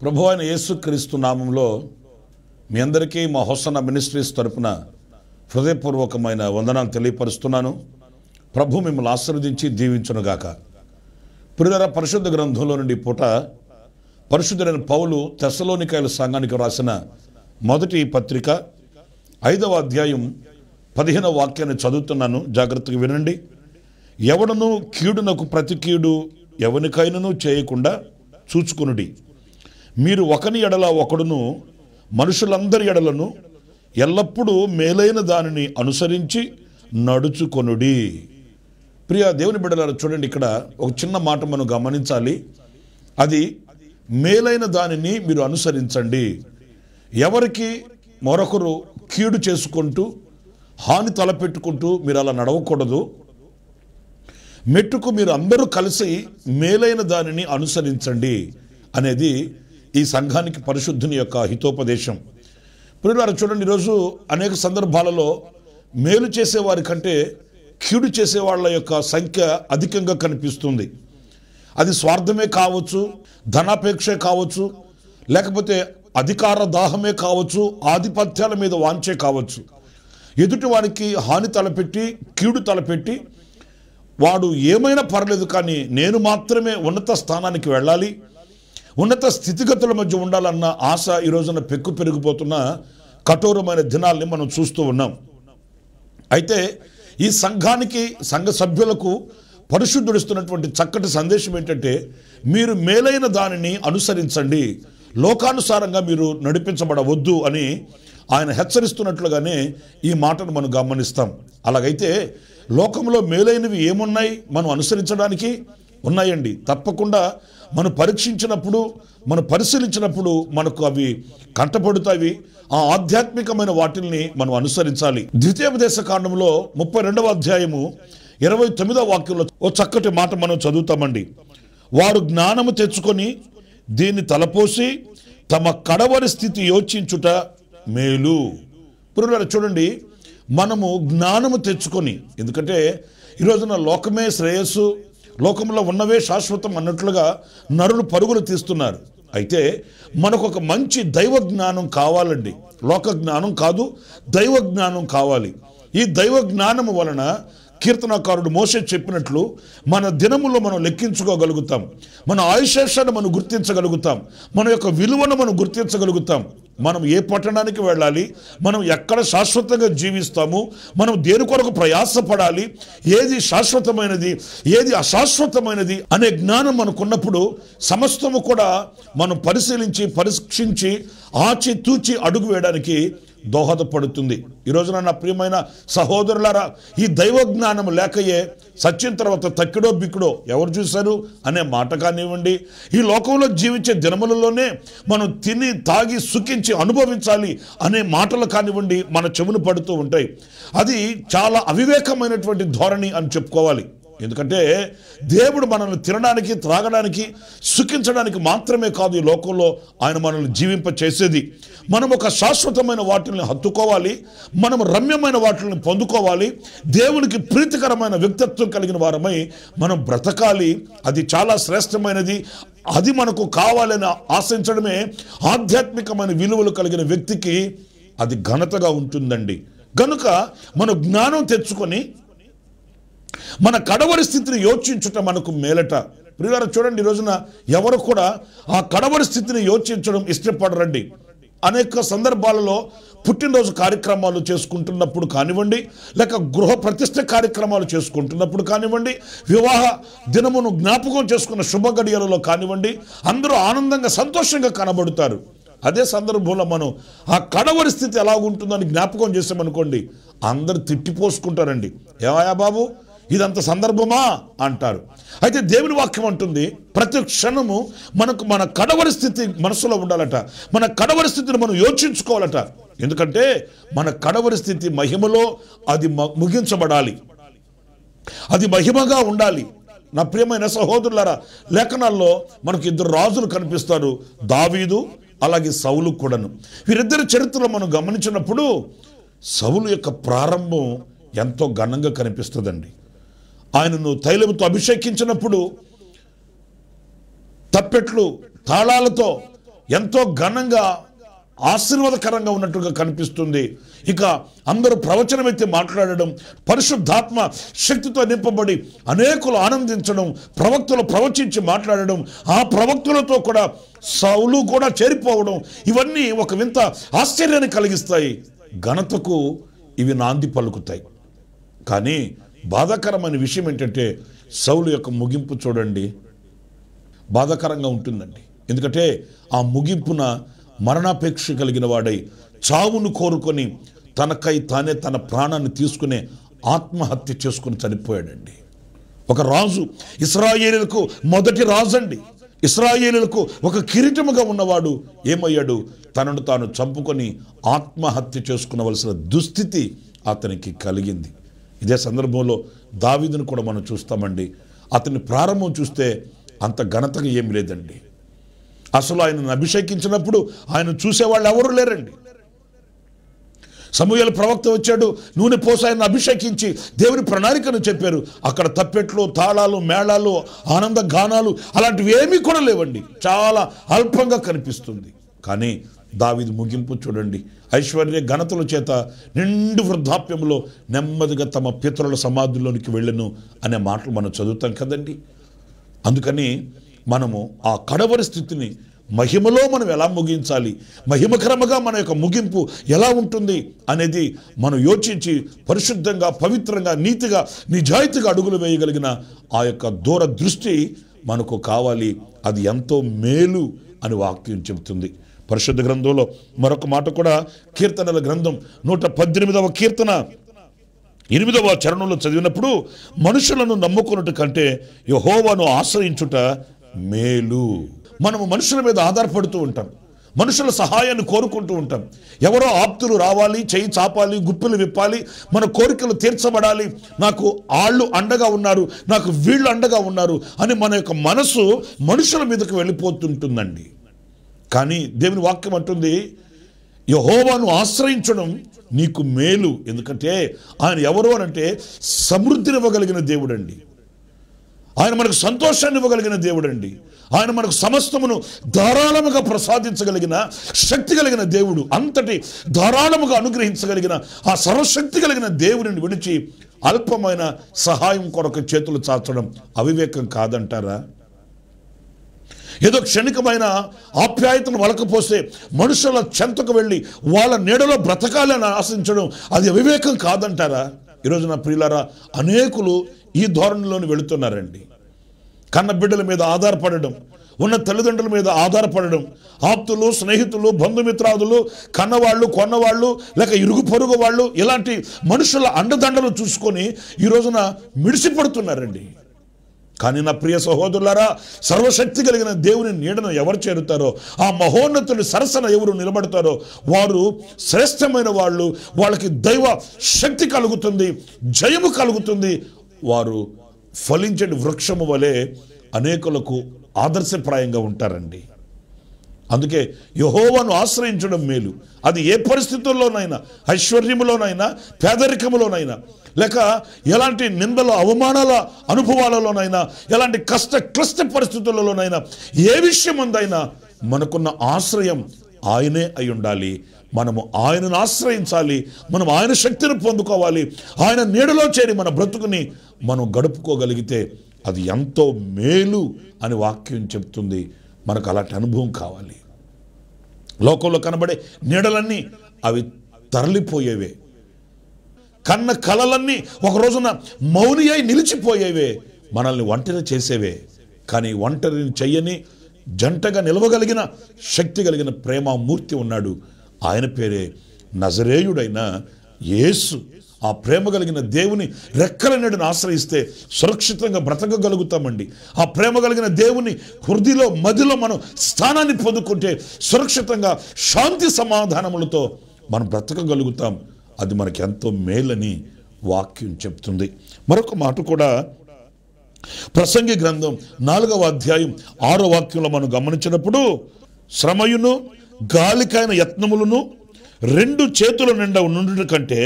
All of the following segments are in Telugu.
ప్రభు అయిన యేసుక్రీస్తు నామంలో మీ అందరికీ మా హొసన మినిస్ట్రీస్ తరపున హృదయపూర్వకమైన వందనాలు తెలియపరుస్తున్నాను ప్రభు మిమ్మల్ని ఆశీర్వదించి దీవించునుగాక పురిదర పరిశుద్ధ గ్రంథంలో నుండి ఈ పూట పరిశుద్ధులైన పౌలు తెసలోనికాయల సంఘానికి రాసిన మొదటి పత్రిక ఐదవ అధ్యాయం పదిహేనవ వాక్యాన్ని చదువుతున్నాను జాగ్రత్తగా వినండి ఎవడను కీడునకు ప్రతి కీడు ఎవనికైనను చేయకుండా చూచుకునుడి మీరు ఒకని ఎడల ఒకడును మనుషులందరి ఎడలను ఎల్లప్పుడూ మేలైన దానిని అనుసరించి నడుచుకొనుడి ప్రియ దేవుని బిడ్డలారా చూడండి ఇక్కడ ఒక చిన్న మాట మనం గమనించాలి అది మేలైన దానిని మీరు అనుసరించండి ఎవరికి మరొకరు కీడు చేసుకుంటూ హాని తలపెట్టుకుంటూ మీరు అలా నడవకూడదు మెట్టుకు మీరు అందరూ కలిసి మేలైన దానిని అనుసరించండి అనేది ఈ సంఘానికి పరిశుద్ధుని యొక్క హితోపదేశం ప్రియులారా చూడండి ఈరోజు అనేక సందర్భాలలో మేలు చేసేవారి కంటే కీడు చేసే వాళ్ళ యొక్క సంఖ్య అధికంగా కనిపిస్తుంది అది స్వార్థమే కావచ్చు ధనాపేక్షే కావచ్చు లేకపోతే అధికార దాహమే కావచ్చు ఆధిపత్యాల మీద వాంచే కావచ్చు ఎదుటి వారికి హాని తలపెట్టి కీడు తలపెట్టి వాడు ఏమైనా పర్లేదు కానీ నేను మాత్రమే ఉన్నత స్థానానికి వెళ్ళాలి ఉన్నత స్థితిగతుల మధ్య ఉండాలన్న ఆశ ఈ రోజున పెక్కు పెరిగిపోతున్న కఠోరమైన దినాల్ని మనం చూస్తూ ఉన్నాం అయితే ఈ సంఘానికి సంఘ సభ్యులకు పరిశుద్ధుడిస్తున్నటువంటి చక్కటి సందేశం ఏంటంటే మీరు మేలైన దానిని అనుసరించండి లోకానుసారంగా మీరు నడిపించబడవద్దు అని ఆయన హెచ్చరిస్తున్నట్లుగానే ఈ మాటను మనం గమనిస్తాం అలాగైతే లోకంలో మేలైనవి ఏమున్నాయి మనం అనుసరించడానికి ఉన్నాయండి తప్పకుండా మనం పరీక్షించినప్పుడు మనం పరిశీలించినప్పుడు మనకు అవి కంటపడుతాయి ఆ ఆధ్యాత్మికమైన వాటిల్ని మనం అనుసరించాలి ద్వితీయోపదేశ కాండంలో ముప్పై రెండవ అధ్యాయము ఇరవై తొమ్మిదవ వాక్యంలో ఓ చక్కటి మాట మనం చదువుతామండి వారు జ్ఞానము తెచ్చుకొని దీన్ని తలపోసి తమ కడవరి స్థితి యోచించుట మేలు పురుల చూడండి మనము జ్ఞానము తెచ్చుకొని ఎందుకంటే ఈ రోజున లోకమే శ్రేయస్సు లోకంలో ఉన్నవే శాశ్వతం అన్నట్లుగా నరులు పరుగులు తీస్తున్నారు అయితే మనకు ఒక మంచి దైవ జ్ఞానం కావాలండి లోక జ్ఞానం కాదు దైవ జ్ఞానం కావాలి ఈ దైవ జ్ఞానము వలన కీర్తనకారుడు మోసే చెప్పినట్లు మన దినములో మనం లెక్కించుకోగలుగుతాం మన ఆయుషేషాన్ని మనం గుర్తించగలుగుతాం మన యొక్క విలువను మనం గుర్తించగలుగుతాం మనం ఏ పట్టణానికి వెళ్ళాలి మనం ఎక్కడ శాశ్వతంగా జీవిస్తాము మనం దేని కొరకు ప్రయాసపడాలి ఏది శాశ్వతమైనది ఏది అశాశ్వతమైనది అనే జ్ఞానం మనకున్నప్పుడు సమస్తము కూడా మనం పరిశీలించి పరీక్షించి ఆచి తూచి అడుగు వేయడానికి దోహదపడుతుంది ఈ రోజున నా ప్రియమైన సహోదరులారా ఈ దైవ జ్ఞానం లేకయే సత్యం తర్వాత తక్కిడో బిక్కుడో ఎవరు చూశారు అనే మాట కానివ్వండి ఈ లోకంలో జీవించే దినములలోనే మనం తిని తాగి సుఖించి అనుభవించాలి అనే మాటలు కానివ్వండి మన చెవును పడుతూ ఉంటాయి అది చాలా అవివేకమైనటువంటి ధోరణి అని చెప్పుకోవాలి ఎందుకంటే దేవుడు మనల్ని తినడానికి త్రాగడానికి సుఖించడానికి మాత్రమే కాదు ఈ లోకంలో ఆయన మనల్ని జీవింప చేసేది మనం ఒక శాశ్వతమైన వాటిని హత్తుకోవాలి మనం రమ్యమైన వాటిని పొందుకోవాలి దేవునికి ప్రీతికరమైన వ్యక్తిత్వం కలిగిన వారమై మనం బ్రతకాలి అది చాలా శ్రేష్టమైనది అది మనకు కావాలని ఆశించడమే ఆధ్యాత్మికమైన విలువలు కలిగిన వ్యక్తికి అది ఘనతగా ఉంటుందండి గనుక మనం జ్ఞానం తెచ్చుకొని మన కడవరి స్థితిని యోచించుట మనకు మేలట ప్రియులారా చూడండి ఈ రోజున ఎవరు కూడా ఆ కడవరి స్థితిని యోచించడం ఇష్టపడరండి అనేక సందర్భాలలో పుట్టినరోజు కార్యక్రమాలు చేసుకుంటున్నప్పుడు కానివ్వండి లేక గృహ ప్రతిష్ట కార్యక్రమాలు చేసుకుంటున్నప్పుడు కానివ్వండి వివాహ దినమును జ్ఞాపకం చేసుకున్న శుభ గడియలలో కానివ్వండి అందరూ ఆనందంగా సంతోషంగా కనబడుతారు అదే సందర్భంలో మనం ఆ కడవరి స్థితి ఎలా ఉంటుందని జ్ఞాపకం చేసామనుకోండి అందరు తిట్టిపోసుకుంటారండి ఏమయ్యా బాబు ఇదంత సందర్భమా అంటారు అయితే దేవుని వాక్యం అంటుంది ప్రతి క్షణము మనకు మన కడవరి స్థితి మనసులో ఉండాలట మన కడవరి స్థితిని మనం యోచించుకోవాలట ఎందుకంటే మన కడవరి స్థితి మహిమలో అది మ- ముగించబడాలి అది మహిమగా ఉండాలి నా ప్రియమైన సహోదరులారా లేఖనాల్లో మనకు ఇద్దరు రాజులు కనిపిస్తారు దావీదు అలాగే సౌలు కూడాను వీరిద్దరి చరిత్రలో మనం గమనించినప్పుడు సౌలు యొక్క ప్రారంభం ఎంతో ఘనంగా కనిపిస్తుందండి ఆయనను తైలముతో అభిషేకించినప్పుడు తప్పెట్లు తాళాలతో ఎంతో ఘనంగా ఆశీర్వాదకరంగా ఉన్నట్టుగా కనిపిస్తుంది ఇక అందరూ ప్రవచనం ఎత్తి మాట్లాడడం పరిశుద్ధాత్మ శక్తితో నింపబడి అనేకులు ఆనందించడం ప్రవక్తలు ప్రవచించి మాట్లాడడం ఆ ప్రవక్తలతో కూడా సౌలు కూడా చేరిపోవడం ఇవన్నీ ఒక వింత ఆశ్చర్యాన్ని కలిగిస్తాయి ఘనతకు ఇవి నాంది పలుకుతాయి కానీ బాధాకరమైన విషయం ఏంటంటే సౌలు యొక్క ముగింపు చూడండి బాధాకరంగా ఉంటుందండి ఎందుకంటే ఆ ముగింపున మరణాపేక్ష కలిగిన వాడై చావును కోరుకొని తనకై తానే తన ప్రాణాన్ని తీసుకునే ఆత్మహత్య చేసుకుని చనిపోయాడండి ఒక రాజు ఇస్రాయేలులకు మొదటి రాజు అండి ఇస్రాయేలులకు ఒక కిరీటముగా ఉన్నవాడు ఏమయ్యాడు తనను తాను చంపుకొని ఆత్మహత్య చేసుకునవలసిన దుస్థితి అతనికి కలిగింది ఇదే సందర్భంలో దావీదును కూడా మనం చూస్తామండి అతని ప్రారంభం చూస్తే అంత ఘనతగా ఏమి లేదండి అసలు ఆయనను అభిషేకించినప్పుడు ఆయన చూసేవాళ్ళు ఎవరు లేరండి సమూహల ప్రవక్త వచ్చాడు నూనె పోసి ఆయన అభిషేకించి దేవుని ప్రణాళికను చెప్పారు అక్కడ తప్పెట్లు తాళాలు మేళాలు ఆనంద గానాలు అలాంటివి ఏమీ కూడా లేవండి చాలా అల్పంగా కనిపిస్తుంది కానీ దావిది ముగింపు చూడండి ఐశ్వర్య ఘనతల చేత నిండు వృద్ధాప్యంలో నెమ్మదిగా తమ పితరుల సమాధుల్లోనికి వెళ్ళను అనే మాటలు మనం చదువుతాం కదండి అందుకని మనము ఆ కడవరి స్థితిని మహిమలో మనం ఎలా ముగించాలి మహిమకరముగా మన యొక్క ముగింపు ఎలా ఉంటుంది అనేది మనం యోచించి పరిశుద్ధంగా పవిత్రంగా నీతిగా నిజాయితీగా అడుగులు వేయగలిగిన ఆ యొక్క దూర దృష్టి మనకు కావాలి అది ఎంతో మేలు అని వాక్యం చెబుతుంది పరిశుద్ధ గ్రంథంలో మరొక మాట కూడా కీర్తనల గ్రంథం నూట పద్దెనిమిదవ కీర్తన ఎనిమిదవ చరణంలో చదివినప్పుడు మనుషులను నమ్ముకున్నట్టు కంటే యహోవాను ఆశ్రయించుట మేలు మనము మనుషుల మీద ఆధారపడుతూ ఉంటాం మనుషుల సహాయాన్ని కోరుకుంటూ ఉంటాం ఎవరో ఆప్తులు రావాలి చేయి చాపాలి గుప్పిలు విప్పాలి మన కోరికలు తీర్చబడాలి నాకు ఆళ్ళు అండగా ఉన్నారు నాకు వీళ్ళు అండగా ఉన్నారు అని మన యొక్క మనసు మనుషుల మీదకి వెళ్ళిపోతుంటుందండి కానీ దేవుని వాక్యం అంటుంది యహోవాను ఆశ్రయించడం నీకు మేలు ఎందుకంటే ఆయన ఎవరు అనంటే సమృద్ధినివ్వగలిగిన దేవుడండి ఆయన మనకు సంతోషాన్ని ఇవ్వగలిగిన దేవుడండి ఆయన మనకు సమస్తమును ధారాళముగా ప్రసాదించగలిగిన శక్తి కలిగిన దేవుడు అంతటి ధారాళముగా అనుగ్రహించగలిగిన ఆ సర్వశక్తి కలిగిన దేవుడిని విడిచి అల్పమైన సహాయం కొరకు చేతులు చాచడం అవివేకం కాదంటారా ఏదో క్షణికమైన ఆప్యాయతను వలకపోస్తే మనుషుల చెంతకు వెళ్ళి వాళ్ళ నీడలో బ్రతకాలని ఆశించడం అది అవివేకం కాదంటారా ఈరోజు నా ప్రియులారా అనేకులు ఈ ధోరణిలోని వెళుతున్నారండి కన్న బిడ్డల మీద ఆధారపడడం ఉన్న తల్లిదండ్రుల మీద ఆధారపడడం ఆప్తులు స్నేహితులు బంధుమిత్రాదులు కన్నవాళ్ళు కొన్నవాళ్ళు లేక ఇరుగు పొరుగు వాళ్ళు ఇలాంటి మనుషుల అండదండలు చూసుకొని ఈ రోజున మిడిసిపడుతున్నారండి కానీ నా ప్రియ సహోదరులారా సర్వశక్తి కలిగిన దేవుని నీడను ఎవరు చేరుతారో ఆ మహోన్నతుడి సరసన ఎవరు నిలబడతారో వారు శ్రేష్టమైన వాళ్ళు వాళ్ళకి దైవ శక్తి కలుగుతుంది జయము కలుగుతుంది వారు ఫలించని వృక్షము వలె అనేకులకు ఆదర్శప్రాయంగా ఉంటారండి అందుకే యహోవాను ఆశ్రయించడం మేలు అది ఏ పరిస్థితుల్లోనైనా ఐశ్వర్యములోనైనా పేదరికములోనైనా లేక ఎలాంటి నిందల అవమానాల అనుభవాలలోనైనా ఎలాంటి కష్ట క్లిష్ట పరిస్థితులలోనైనా ఏ విషయం ఉందైనా మనకున్న ఆశ్రయం ఆయనే అయి ఉండాలి మనము ఆయనను ఆశ్రయించాలి మనం ఆయన శక్తిని పొందుకోవాలి ఆయన నీడలో చేరి మన బ్రతుకుని మనం గడుపుకోగలిగితే అది ఎంతో మేలు అని వాక్యం చెప్తుంది మనకు అలాంటి అనుభవం కావాలి లోకంలో కనబడే నీడలన్నీ అవి తరలిపోయేవే కన్న కలలన్నీ ఒక రోజున మౌని అయి నిలిచిపోయేవే మనల్ని ఒంటరి చేసేవే కానీ ఒంటరిని చెయ్యని జంటగా నిలవగలిగిన శక్తి కలిగిన ప్రేమమూర్తి ఉన్నాడు ఆయన పేరే నజరేయుడైన యేసు ఆ ప్రేమ కలిగిన దేవుని రెక్కల నీడను ఆశ్రయిస్తే సురక్షితంగా బ్రతకగలుగుతామండి ఆ ప్రేమ కలిగిన దేవుని హృదయలో మదిలో మనం స్థానాన్ని పొందుకుంటే సురక్షితంగా శాంతి సమాధానములతో మనం బ్రతకగలుగుతాం అది మనకి ఎంతో మేలని వాక్యం చెప్తుంది మరొక మాట కూడా ప్రసంగి గ్రంథం నాలుగవ అధ్యాయం ఆరో వాక్యంలో మనం గమనించినప్పుడు శ్రమయును గాలికైన యత్నములను రెండు చేతుల నిండా ఉండుట కంటే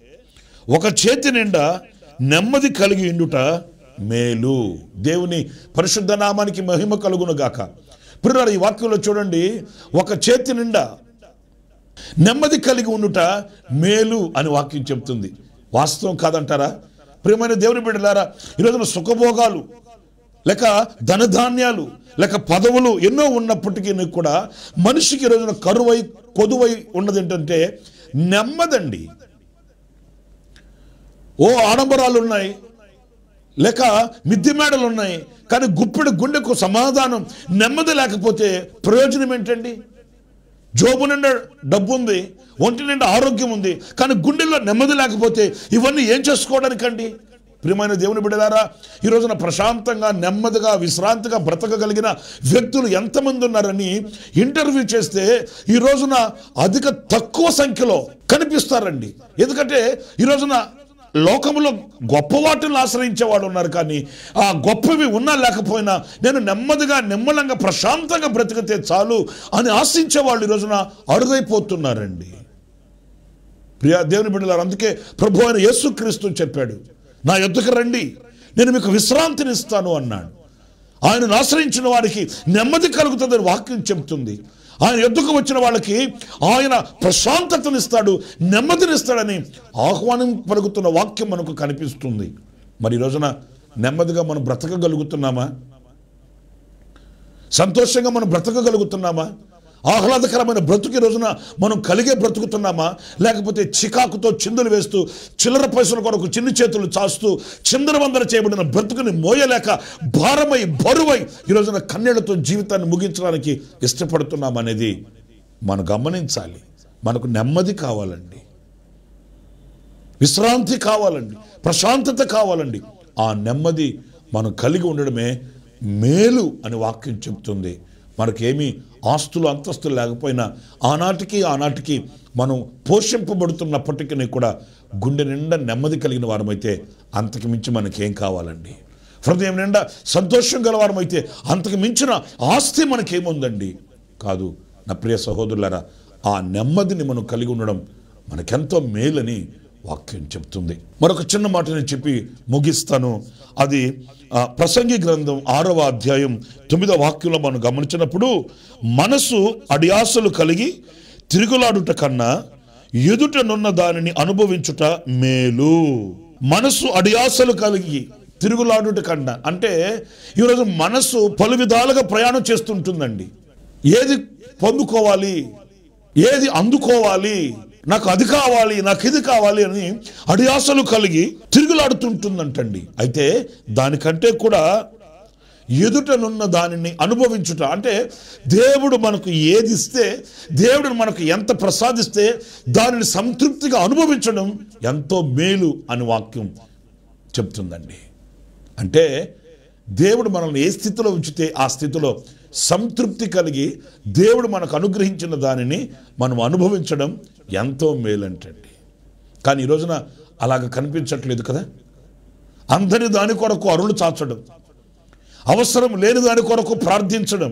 ఒక చేతి నిండా నెమ్మది కలిగి ఉండుట మేలు దేవుని పరిశుద్ధ నామానికి మహిమ కలుగును గాక ప్రియులారా ఈ వాక్యంలో చూడండి ఒక చేతి నిండా నెమ్మది కలిగి ఉండుట మేలు అని వాక్యం చెప్తుంది వాస్తవం కాదంటారా ప్రియమైన దేవుని బిడ్డలారా ఈరోజున సుఖభోగాలు లేక ధనధాన్యాలు లేక పదవులు ఎన్నో ఉన్నప్పటికీ కూడా మనిషికి ఈ రోజున కరువై కొదువై ఉన్నది ఏంటంటే నెమ్మదండి ఓ ఆడంబరాలు ఉన్నాయి లేక మిద్దె మేడలు ఉన్నాయి కానీ గుప్పెడు గుండెకు సమాధానం నెమ్మది లేకపోతే ప్రయోజనం ఏంటండి జోబు నిండా డబ్బు ఉంది ఒంటి నిండా ఆరోగ్యం ఉంది కానీ గుండెల్లో నెమ్మది లేకపోతే ఇవన్నీ ఏం చేసుకోవడానికండి ప్రియమైన దేవుని బిడ్డలారా ఈ రోజున ప్రశాంతంగా నెమ్మదిగా విశ్రాంతిగా బ్రతకగలిగిన వ్యక్తులు ఎంతమంది ఉన్నారని ఇంటర్వ్యూ చేస్తే ఈ రోజున అధిక తక్కువ సంఖ్యలో కనిపిస్తారండి ఎందుకంటే ఈ రోజున లోకంలో గొప్ప వాటిని ఆశ్రయించే వాళ్ళు ఉన్నారు కానీ ఆ గొప్పవి ఉన్నా లేకపోయినా నేను నెమ్మదిగా నిమ్మలంగా ప్రశాంతంగా బ్రతికితే చాలు అని ఆశించే వాళ్ళు ఈ రోజున అరుదైపోతున్నారండి ప్రియా దేవుని బిడ్డలారు అందుకే ప్రభు అయిన యేసుక్రీస్తు చెప్పాడు నా ఎద్దుకు రండి నేను మీకు విశ్రాంతిని ఇస్తాను అన్నాడు ఆయనను ఆశ్రయించిన వారికి నెమ్మది కలుగుతుందని వాక్యం చెబుతుంది ఆయన ఎద్దుకు వచ్చిన వాళ్ళకి ఆయన ప్రశాంతతనిస్తాడు నెమ్మదినిస్తాడని ఆహ్వానం పలుకుతున్న వాక్యం మనకు కనిపిస్తుంది మరి ఈ రోజున నెమ్మదిగా మనం బ్రతకగలుగుతున్నామా సంతోషంగా మనం బ్రతకగలుగుతున్నామా ఆహ్లాదకరమైన బ్రతుకు ఈ రోజున మనం కలిగే బ్రతుకుతున్నామా లేకపోతే చికాకుతో చిందులు వేస్తూ చిల్లర పైసల కొరకు చిన్ని చేతులు చాస్తూ చిందరవందర చేయబడిన బ్రతుకుని మోయలేక భారమై బరువై ఈ రోజున కన్నీళ్లతో జీవితాన్ని ముగించడానికి ఇష్టపడుతున్నాం అనేది మనం గమనించాలి మనకు నెమ్మది కావాలండి విశ్రాంతి కావాలండి ప్రశాంతత కావాలండి ఆ నెమ్మది మనం కలిగి ఉండడమే మేలు అని వాక్యం చెప్తుంది మనకేమీ ఆస్తులు అంతస్తులు లేకపోయినా ఆనాటికి ఆనాటికి మనం పోషింపబడుతున్నప్పటికీ కూడా గుండె నిండా నెమ్మది కలిగిన వారమైతే అంతకు మించి మనకేం కావాలండి హృదయం నిండా సంతోషం గలవారమైతే అంతకు మించిన ఆస్తి మనకేముందండి కాదు నా ప్రియ సహోదరులారా ఆ నెమ్మదిని మనం కలిగి ఉండడం మనకెంతో మేలని వాక్యం చెప్తుంది మరొక చిన్న మాట నేను చెప్పి ముగిస్తాను అది ఆ, ప్రసంగి గ్రంథం ఆరవ అధ్యాయం తొమ్మిదవ వాక్యంలో మనం గమనించినప్పుడు మనసు అడియాసలు కలిగి తిరుగులాడుట కన్నా ఎదుటనున్న దానిని అనుభవించుట మేలు మనసు అడియాసలు కలిగి తిరుగులాడుట కన్నా అంటే ఈరోజు మనసు పలు విధాలుగా ప్రయాణం చేస్తుంటుందండి ఏది పొందుకోవాలి ఏది అందుకోవాలి నాకు అది కావాలి నాకు ఇది కావాలి అని అడియాసలు కలిగి తిరుగులాడుతుంటుందంటండి అయితే దానికంటే కూడా ఎదుటనున్న దానిని అనుభవించుట అంటే దేవుడు మనకు ఏది ఇస్తే దేవుడు మనకు ఎంత ప్రసాదిస్తే దానిని సంతృప్తిగా అనుభవించడం ఎంతో మేలు అని వాక్యం చెప్తుందండి అంటే దేవుడు మనల్ని ఏ స్థితిలో ఉంచితే ఆ స్థితిలో సంతృప్తి కలిగి దేవుడు మనకు అనుగ్రహించిన దానిని మనం అనుభవించడం ఎంతో మేలంటండి కానీ ఈ రోజున అలాగ కనిపించట్లేదు కదా అందరి దాని కొరకు అరులు చాచడం అవసరం లేని దాని కొరకు ప్రార్థించడం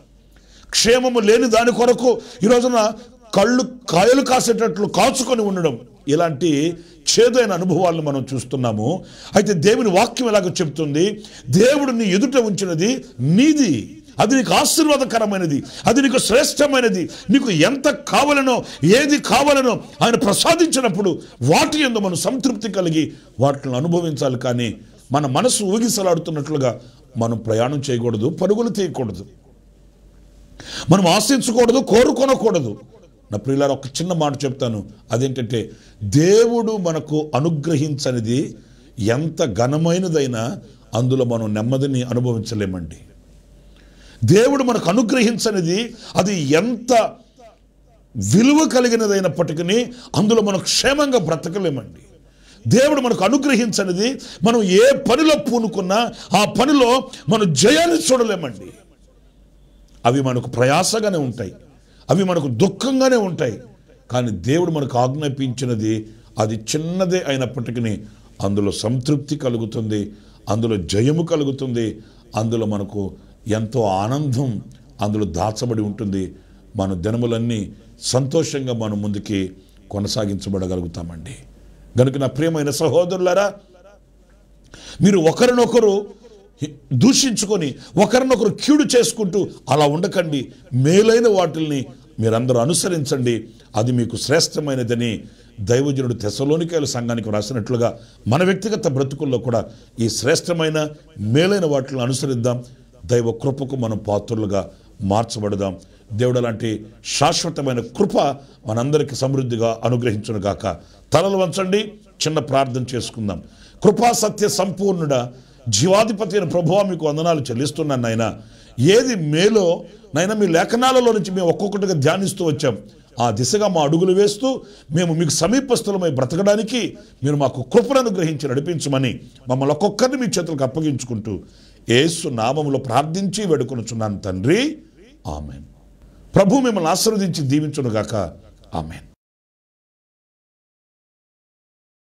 క్షేమము లేని దాని కొరకు ఈ రోజున కళ్ళు కాయలు కాసేటట్లు కాచుకొని ఉండడం ఇలాంటి చేదైన అనుభవాలను మనం చూస్తున్నాము అయితే దేవుని వాక్యం ఎలాగో చెప్తుంది దేవుడు నీ ఎదుట ఉంచినది నీది అది నీకు ఆశీర్వాదకరమైనది అది నీకు శ్రేష్టమైనది నీకు ఎంత కావాలనో ఏది కావాలనో ఆయన ప్రసాదించినప్పుడు వాటి ఎందు మనం సంతృప్తి కలిగి వాటిని అనుభవించాలి కానీ మన మనసు ఊగిసలాడుతున్నట్లుగా మనం ప్రయాణం చేయకూడదు పరుగులు తీయకూడదు మనం ఆశించకూడదు కోరుకొనకూడదు నా ప్రియులారు ఒక చిన్న మాట చెప్తాను అదేంటంటే దేవుడు మనకు అనుగ్రహించనిది ఎంత ఘనమైనదైనా అందులో మనం నెమ్మదిని అనుభవించలేమండి దేవుడు మనకు అనుగ్రహించనిది అది ఎంత విలువ కలిగినదైనప్పటికీ అందులో మనం క్షేమంగా బ్రతకలేమండి దేవుడు మనకు అనుగ్రహించనిది మనం ఏ పనిలో పూనుకున్నా ఆ పనిలో మనం జయాన్ని చూడలేమండి అవి మనకు ప్రయాసగానే ఉంటాయి అవి మనకు దుఃఖంగానే ఉంటాయి కానీ దేవుడు మనకు ఆజ్ఞాపించినది అది చిన్నదే అయినప్పటికీ అందులో సంతృప్తి కలుగుతుంది అందులో జయము కలుగుతుంది అందులో మనకు ఎంతో ఆనందం అందులో దాచబడి ఉంటుంది మన దినములన్నీ సంతోషంగా మనం ముందుకి కొనసాగించబడగలుగుతామండి కనుక నా ప్రియమైన సహోదరులారా మీరు ఒకరినొకరు దూషించుకొని ఒకరినొకరు కీడు చేసుకుంటూ అలా ఉండకండి మేలైన వాటిల్ని మీరందరూ అనుసరించండి అది మీకు శ్రేష్టమైనదని దైవజనుడు తెసలోనికాయల సంఘానికి రాసినట్లుగా మన వ్యక్తిగత బ్రతుకుల్లో కూడా ఈ శ్రేష్టమైన మేలైన వాటిని అనుసరిద్దాం దైవ కృపకు మనం పాత్రులుగా మార్చబడదాం దేవుడు లాంటి శాశ్వతమైన కృప మనందరికీ సమృద్ధిగా అనుగ్రహించును గాక తలలు వంచండి చిన్న ప్రార్థన చేసుకుందాం కృపా సత్య సంపూర్ణుడ జీవాధిపతి అయిన ప్రభువా మీకు వందనాలు చెల్లిస్తున్నాను నాయన ఏది మేలో నైనా మీ లేఖనాలలో నుంచి మేము ఒక్కొక్కటిగా ధ్యానిస్తూ వచ్చాం ఆ దిశగా మా అడుగులు వేస్తూ మేము మీకు సమీపస్థులమై బ్రతకడానికి మీరు మాకు కృపను అనుగ్రహించి నడిపించమని మమ్మల్ని ఒక్కొక్కరిని మీ చేతులకు అప్పగించుకుంటూ ఏసు నామములో ప్రార్థించి వేడుకొనుచున్నాను తండ్రి ఆమెన్ ప్రభు మిమ్మల్ని ఆశీర్వదించి దీవించునుగాక ఆమెన్